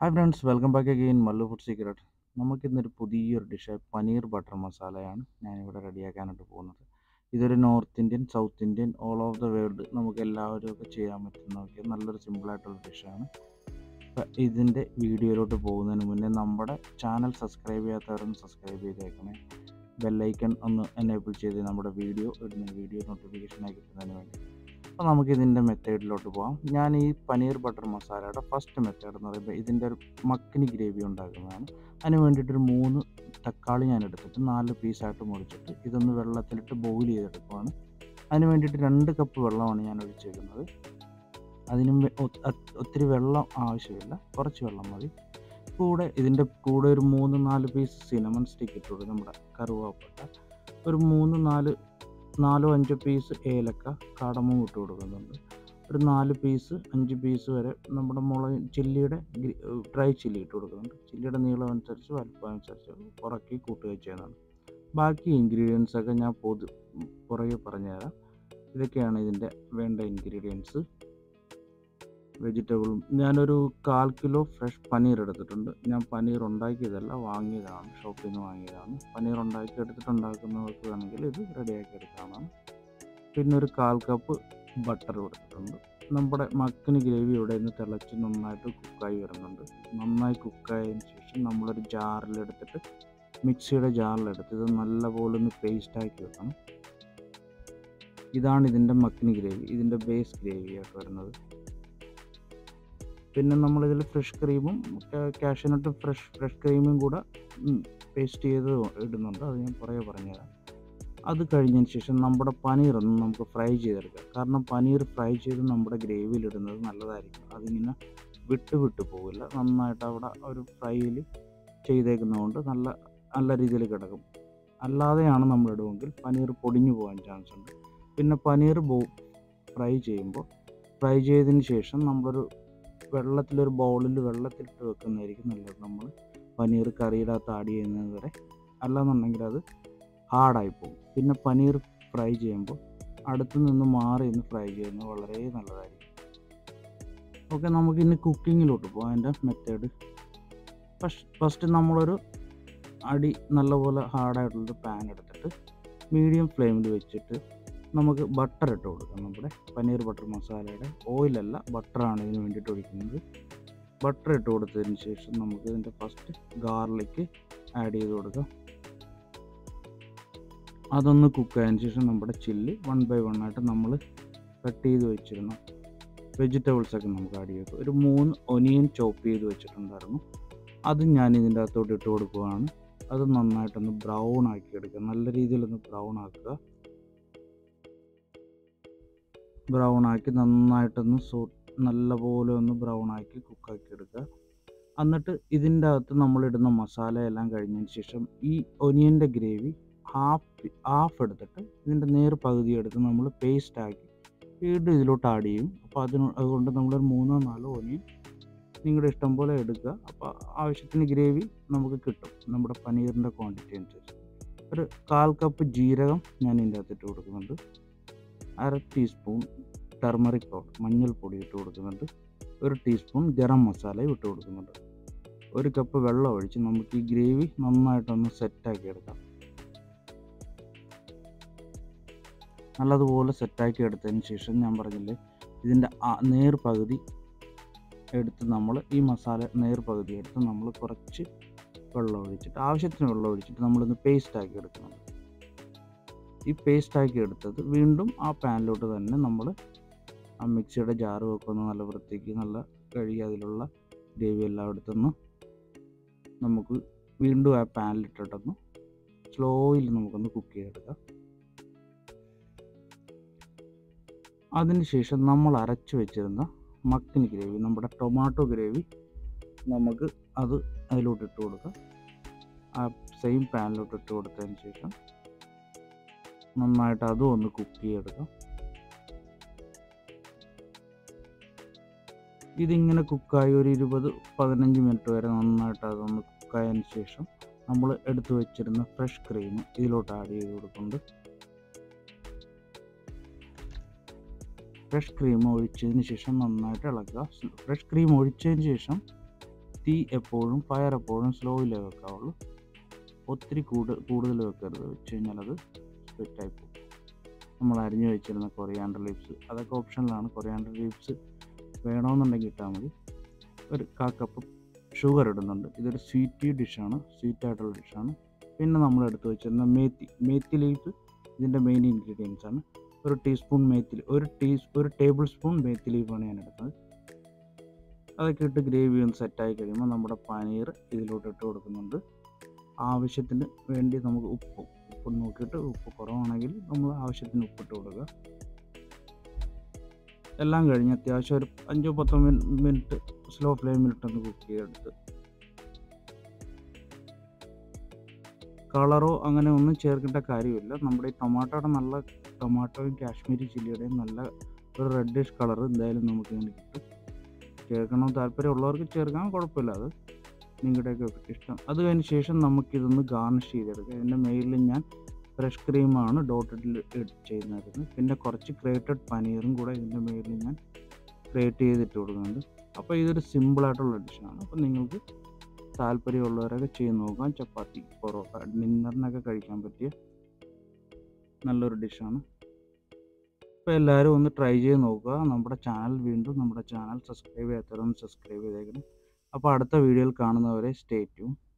hi friends welcome back again Mallu food secret നമുക്കിന്നൊരു പുതിയൊരു dish paneer butter മസാലയാണ് ഞാനിവിടെ റെഡിയാക്കാനായിട്ട് പോകുന്നത് ഇതൊരു north Indian south Indian all of the world നമുക്ക് എല്ലാവരും ഒക്കെ ചെയ്യാൻ പറ്റുന്ന നോക്കിയാൽ നല്ലൊരു സിമ്പിളായിട്ടുള്ള ഡിഷാണ് അപ്പം ഇതിൻ്റെ വീഡിയോയിലോട്ട് പോകുന്നതിന് മുന്നേ നമ്മുടെ ചാനൽ സബ്സ്ക്രൈബ് ചെയ്യാത്തവരൊന്ന് സബ്സ്ക്രൈബ് ചെയ്തേക്കണേ ബെല്ലൈക്കൺ ഒന്ന് എനേബിൾ ചെയ്ത് നമ്മുടെ വീഡിയോ ഇടുന്ന വീഡിയോ നോട്ടിഫിക്കേഷനായി കിട്ടുന്നതിന് വേണ്ടി അപ്പോൾ നമുക്ക് ഇതിൻ്റെ മെത്തേഡിലോട്ട് പോകാം ഞാൻ ഈ പനീർ ബട്ടർ മസാലയുടെ ഫസ്റ്റ് മെത്തേഡ് എന്ന് പറയുമ്പോൾ ഇതിൻ്റെ ഒരു മക്കിനി ഗ്രേവി ഉണ്ടാക്കുന്നതാണ് അതിന് വേണ്ടിയിട്ടൊരു മൂന്ന് തക്കാളി ഞാൻ എടുത്തിട്ട് നാല് പീസായിട്ട് മുറിച്ചിട്ട് ഇതൊന്ന് വെള്ളത്തിലിട്ട് ബോയിൽ ചെയ്തെടുക്കുവാണ് അതിന് വേണ്ടിയിട്ട് രണ്ട് കപ്പ് വെള്ളമാണ് ഞാൻ ഒഴിച്ചേക്കുന്നത് അതിനും വെ- ഒ- അത് ഒത്തിരി വെള്ളം ആവശ്യമില്ല കുറച്ച് വെള്ളം മതി കൂടെ ഇതിൻ്റെ കൂടെ ഒരു മൂന്ന് നാല് പീസ് സിനമൺ സ്റ്റിക്ക് ഇട്ട് കൊടുക്കും നമ്മുടെ കറുവാപ്പട്ട ഒരു മൂന്ന് നാല് നാലോ അഞ്ചോ പീസ് ഏലക്ക കാടമും ഇട്ട് കൊടുക്കുന്നുണ്ട് ഒരു നാല് പീസ് അഞ്ച് പീസ് വരെ നമ്മുടെ മുളക് ചില്ലിയുടെ ഡ്രൈ ചില്ലി ഇട്ട് കൊടുക്കുന്നുണ്ട് ചില്ലിയുടെ നീളം അനുസരിച്ച് വലുപ്പം അനുസരിച്ച് ഉറക്കി കൂട്ടുകയും ചെയ്യുന്നതാണ് ബാക്കി ഇൻഗ്രീഡിയൻസ് ഒക്കെ ഞാൻ പൊതു പുറകെ പറഞ്ഞുതരാം ഇതൊക്കെയാണ് ഇതിൻ്റെ വേണ്ട ഇൻഗ്രീഡിയൻസ് വെജിറ്റബിളും ഞാനൊരു കാൽ കിലോ ഫ്രഷ് പനീർ എടുത്തിട്ടുണ്ട് ഞാൻ പനീർ ഉണ്ടാക്കിയതല്ല വാങ്ങിയതാണ് ഷോപ്പിൽ നിന്ന് വാങ്ങിയതാണ് പനീർ ഉണ്ടാക്കി എടുത്തിട്ട് ഉണ്ടാക്കുന്നവർക്ക് വേണമെങ്കിൽ ഇത് റെഡിയാക്കി എടുക്കാവുന്നതാണ് പിന്നെ ഒരു കാൽ കപ്പ് ബട്ടർ എടുത്തിട്ടുണ്ട് നമ്മുടെ മക്കന് ഗ്രേവി ഇവിടെ നിന്ന് തിളച്ച് നന്നായിട്ട് കുക്കായി വരുന്നുണ്ട് നന്നായി കുക്കായതിന് ശേഷം നമ്മളൊരു ജാറിലെടുത്തിട്ട് മിക്സിയുടെ ജാറിലെടുത്ത് ഇത് നല്ലപോലെ ഒന്ന് പേസ്റ്റാക്കി വെക്കണം ഇതാണ് ഇതിൻ്റെ മക്കിനി ഗ്രേവി ഇതിൻ്റെ ബേസ് ഗ്രേവി ആയിട്ട് വരുന്നത് പിന്നെ നമ്മളിതിൽ ഫ്രഷ് ക്രീമും കാഷ്യനട്ട് ഫ്രഷ് ഫ്രഷ് ക്രീമും കൂടെ പേസ്റ്റ് ചെയ്ത് ഇടുന്നുണ്ട് അത് ഞാൻ പുറകെ പറഞ്ഞുതരാം അത് കഴിഞ്ഞതിന് ശേഷം നമ്മുടെ പനീർ ഒന്ന് നമുക്ക് ഫ്രൈ ചെയ്തെടുക്കാം കാരണം പനീർ ഫ്രൈ ചെയ്ത് നമ്മുടെ ഗ്രേവിയിൽ ഇടുന്നത് നല്ലതായിരിക്കും അതിങ്ങനെ വിട്ട് വിട്ട് പോകില്ല നന്നായിട്ട് അവിടെ ഒരു ഫ്രൈയിൽ ചെയ്തേക്കുന്നതുകൊണ്ട് നല്ല നല്ല രീതിയിൽ കിടക്കും അല്ലാതെയാണ് നമ്മൾ ഇടുമെങ്കിൽ പനീർ പൊടിഞ്ഞു പോകാൻ ചാൻസ് ഉണ്ട് പിന്നെ പനീർ ബോ ഫ്രൈ ചെയ്യുമ്പോൾ ഫ്രൈ ചെയ്തതിന് ശേഷം നമ്മളൊരു വെള്ളത്തിലൊരു ബൗളിൽ വെള്ളത്തിലിട്ട് വെക്കുന്നതായിരിക്കും നല്ലത് നമ്മൾ പനീർ കറിയുടെ അകത്ത് ആഡ് ചെയ്യുന്നത് വരെ അല്ലാന്നുണ്ടെങ്കിൽ അത് ഹാർഡായി പോകും പിന്നെ പനീർ ഫ്രൈ ചെയ്യുമ്പോൾ അടുത്ത് നിന്ന് മാറി നിന്ന് ഫ്രൈ ചെയ്യുന്നത് വളരെ നല്ലതായിരിക്കും ഓക്കെ നമുക്ക് ഇനി കുക്കിങ്ങിലോട്ട് പോകാം അതിൻ്റെ മെത്തേഡ് ഫസ്റ്റ് ഫസ്റ്റ് നമ്മളൊരു അടി നല്ലപോലെ ഹാർഡായിട്ടുള്ളൊരു പാൻ എടുത്തിട്ട് മീഡിയം ഫ്ലെയിമിൽ വെച്ചിട്ട് നമുക്ക് ബട്ടർ ഇട്ട് കൊടുക്കാം നമ്മുടെ പനീർ ബട്ടർ മസാലയുടെ ഓയിലല്ല ബട്ടറാണ് ഇതിന് വേണ്ടിയിട്ട് ഒഴിക്കുന്നത് ബട്ടർ ഇട്ട് കൊടുത്തതിന് ശേഷം നമുക്ക് ഇതിൻ്റെ ഫസ്റ്റ് ഗാർലിക്ക് ആഡ് ചെയ്ത് കൊടുക്കാം അതൊന്ന് കുക്ക് ആയതിനു ശേഷം നമ്മുടെ ചില്ലി വൺ ബൈ വൺ ആയിട്ട് നമ്മൾ കട്ട് ചെയ്ത് വെച്ചിരുന്ന വെജിറ്റബിൾസ് ഒക്കെ നമുക്ക് ആഡ് ചെയ്തു ഒരു മൂന്ന് ഒനിയൻ ചോപ്പ് ചെയ്ത് വെച്ചിട്ടുണ്ടായിരുന്നു അത് ഞാൻ ഇതിൻ്റെ അകത്തോട്ട് ഇട്ട് കൊടുക്കുകയാണ് അത് നന്നായിട്ടൊന്ന് ബ്രൗൺ ആക്കി എടുക്കുക നല്ല രീതിയിലൊന്ന് ബ്രൗൺ ആക്കുക ബ്രൗൺ ആക്കി നന്നായിട്ടൊന്ന് സോ നല്ലപോലെ ഒന്ന് ബ്രൗൺ ആക്കി കുക്കാക്കി എടുക്കുക എന്നിട്ട് ഇതിൻ്റെ അകത്ത് നമ്മളിടുന്ന മസാല എല്ലാം കഴിഞ്ഞതിന് ശേഷം ഈ ഒനിയൻ്റെ ഗ്രേവി ഹാഫ് ഹാഫ് എടുത്തിട്ട് ഇതിൻ്റെ നേർ പകുതി എടുത്ത് നമ്മൾ പേസ്റ്റ് ആക്കി വീണ്ടും ഇതിലോട്ട് ആഡ് ചെയ്യും അപ്പോൾ അതിന് അതുകൊണ്ട് നമ്മളൊരു മൂന്നോ നാലോ ഒനിയൻ നിങ്ങളുടെ ഇഷ്ടം പോലെ എടുക്കുക അപ്പോൾ ആവശ്യത്തിന് ഗ്രേവി നമുക്ക് കിട്ടും നമ്മുടെ പനീറിൻ്റെ ക്വാണ്ടിറ്റി അനുസരിച്ച് ഒരു കാൽ കപ്പ് ജീരകം ഞാൻ ഇതിൻ്റെ അകത്ത് ഇട്ട് കൊടുക്കുന്നുണ്ട് അര ടീസ്പൂൺ ടർമറിക് പൗഡർ മഞ്ഞൾപ്പൊടി ഇട്ട് കൊടുക്കുന്നുണ്ട് ഒരു ടീസ്പൂൺ ഗരം മസാലയും ഇട്ട് കൊടുക്കുന്നുണ്ട് ഒരു കപ്പ് വെള്ളം ഒഴിച്ച് നമുക്ക് ഈ ഗ്രേവി നന്നായിട്ടൊന്ന് സെറ്റാക്കി എടുക്കാം നല്ലതുപോലെ സെറ്റാക്കി എടുത്തതിന് ശേഷം ഞാൻ പറഞ്ഞില്ലേ ഇതിൻ്റെ നേർ പകുതി എടുത്ത് നമ്മൾ ഈ മസാല നേർ പകുതി എടുത്ത് നമ്മൾ കുറച്ച് വെള്ളം ഒഴിച്ചിട്ട് ആവശ്യത്തിന് വെള്ളം ഒഴിച്ചിട്ട് നമ്മളിന്ന് പേസ്റ്റ് ആക്കി എടുക്കണം ഈ പേസ്റ്റ് ആക്കി എടുത്തത് വീണ്ടും ആ പാനിലോട്ട് തന്നെ നമ്മൾ ആ മിക്സിയുടെ ജാറ് വെക്കുന്ന നല്ല വൃത്തിക്ക് നല്ല കഴുകി അതിലുള്ള ഗ്രേവി എല്ലാം എടുത്തൊന്ന് നമുക്ക് വീണ്ടും ആ പാനിലിട്ടിട്ടൊന്ന് സ്ലോയിൽ നമുക്കൊന്ന് കുക്ക് ചെയ്തെടുക്കാം അതിനുശേഷം നമ്മൾ അരച്ച് വെച്ചിരുന്ന മക്കിന് ഗ്രേവി നമ്മുടെ ടൊമാറ്റോ ഗ്രേവി നമുക്ക് അത് അതിലോട്ട് ഇട്ട് കൊടുക്കാം ആ സെയിം പാനിലോട്ട് ഇട്ട് കൊടുത്തതിന് ശേഷം നന്നായിട്ട് അതും ഒന്ന് കുക്ക് ചെയ്തെടുക്കാം ഇതിങ്ങനെ കുക്കായി ഒരു ഇരുപത് പതിനഞ്ച് മിനിറ്റ് വരെ നന്നായിട്ട് അതൊന്ന് കുക്കായതിന് ശേഷം നമ്മൾ എടുത്തു വെച്ചിരുന്ന ഫ്രഷ് ക്രീം ഇതിലോട്ട് ആഡ് ചെയ്ത് കൊടുക്കുന്നുണ്ട് ഫ്രഷ് ക്രീം ഒഴിച്ചതിന് ശേഷം നന്നായിട്ട് ഇളക്കുക ഫ്രഷ് ക്രീം ഒഴിച്ചതിന് ശേഷം തീ എപ്പോഴും ഫയർ എപ്പോഴും സ്ലോയിലേ വെക്കാവുള്ളൂ ഒത്തിരി കൂടുതൽ കൂടുതൽ വെക്കരുത് വെച്ച് കഴിഞ്ഞാൽ അത് സ്പ്ലിറ്റായി പോകും നമ്മൾ അരിഞ്ഞു വെച്ചിരുന്ന കൊറിയാണ്ടർ ലീവ്സ് അതൊക്കെ ഓപ്ഷനിലാണ് കൊറിയാണ്ടർ ലീവ്സ് വേണമെന്നുണ്ടെങ്കിൽ ഇട്ടാൽ മതി ഒരു കാ കപ്പ് ഷുഗർ ഇടുന്നുണ്ട് ഇതൊരു സ്വീറ്റി ഡിഷാണ് സ്വീറ്റ് ആയിട്ടുള്ള ഡിഷാണ് പിന്നെ നമ്മൾ എടുത്ത് വെച്ചിരുന്ന മേത്തി മേത്തി ലീഫ് ഇതിൻ്റെ മെയിൻ ഇൻഗ്രീഡിയൻസ് ആണ് ഒരു ടീസ്പൂൺ മേത്തി ഒരു ടീ ഒരു ടേബിൾ സ്പൂൺ മേത്തി ലീഫാണ് ഞാൻ എടുക്കുന്നത് അതൊക്കെ ഇട്ട് ഗ്രേവി ഒന്ന് സെറ്റായി കഴിയുമ്പോൾ നമ്മുടെ പനീർ ഇതിലോട്ട് ഇട്ട് കൊടുക്കുന്നുണ്ട് ആവശ്യത്തിന് വേണ്ടി നമുക്ക് ഉപ്പ് ഉപ്പ് നോക്കിയിട്ട് ഉപ്പ് കുറവാണെങ്കിൽ നമ്മൾ ആവശ്യത്തിന് ഉപ്പിട്ട് കൊടുക്കുക എല്ലാം കഴിഞ്ഞ് അത്യാവശ്യം ഒരു അഞ്ചോ പത്തോ മിനിറ്റ് സ്ലോ ഫ്ലെയിമിലിട്ടൊന്ന് കുക്ക് ചെയ്തെടുത്ത് കളറോ അങ്ങനെ ഒന്നും ചേർക്കേണ്ട കാര്യമില്ല നമ്മുടെ ഈ ടൊമാറ്റോയുടെ നല്ല ടൊമാറ്റോയും കാശ്മീരി ചില്ലിയുടെയും നല്ല ഒരു റെഡിഷ് കളർ എന്തായാലും നമുക്ക് ഇങ്ങനെ കിട്ടും ചേർക്കണം താല്പര്യമുള്ളവർക്ക് ചേർക്കാൻ കുഴപ്പമില്ല അത് നിങ്ങളുടെയൊക്കെ ഇഷ്ടം അത് കഴിഞ്ഞ ശേഷം നമുക്കിതൊന്ന് ഗാർണിഷ് ചെയ്തെടുക്കാം ഇതിൻ്റെ മേലിൽ ഞാൻ ഫ്രഷ് ക്രീമാണ് ഡോട്ടഡിൽ ചെയ്യുന്നത് പിന്നെ കുറച്ച് ഗ്രേറ്റഡ് പനീറും കൂടെ ഇതിൻ്റെ മേലിൽ ഞാൻ ഗ്രേറ്റ് ചെയ്തിട്ട് കൊടുക്കുന്നുണ്ട് അപ്പോൾ ഇതൊരു സിമ്പിളായിട്ടുള്ള ഡിഷാണ് അപ്പോൾ നിങ്ങൾക്ക് താല്പര്യമുള്ളവരൊക്കെ ചെയ്ത് നോക്കാം ചപ്പാത്തി പൊറോട്ട ഡിന്നറിനൊക്കെ കഴിക്കാൻ പറ്റിയ നല്ലൊരു ഡിഷാണ് അപ്പോൾ എല്ലാവരും ഒന്ന് ട്രൈ ചെയ്ത് നോക്കുക നമ്മുടെ ചാനൽ വീണ്ടും നമ്മുടെ ചാനൽ സബ്സ്ക്രൈബ് ചെയ്യാത്തവരൊന്ന് സബ്സ്ക്രൈബ് ചെയ്തേക്കണം അപ്പോൾ അടുത്ത വീഡിയോയിൽ കാണുന്നവരെ സ്റ്റേ ട്യൂൺ